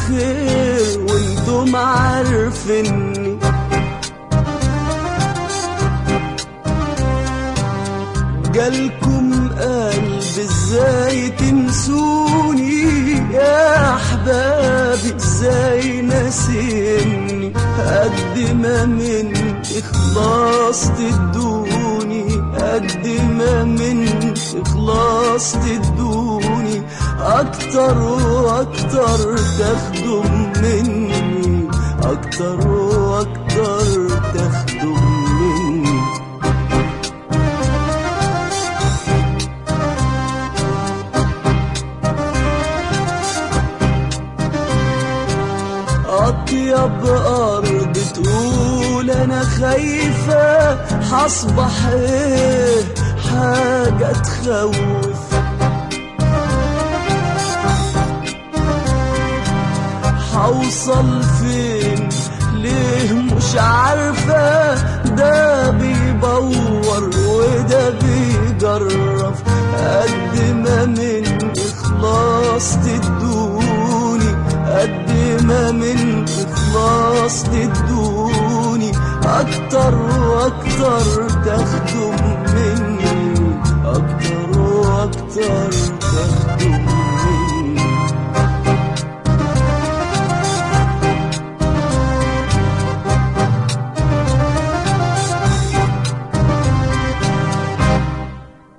خير وانتم عارفيني جالكم قلب ازاي تنسوني يا احبابي ازاي ناسيني قد ما من اخلاص تدوني قد ما من اخلاص تدوني اكتر واكتر تاخدوا مني اكتر واكتر تاخدوا مني أطيب أرض تقول أنا خايفة هصبح إيه حاجة تخوف هوصل فين ليه مش عارفة ده بيبور وده بيجرف قد ما من إخلاص تدوني قد ما من إخلاص تدوني أكتر وأكتر تاخدوا مني أكتر وأكتر تاخدوا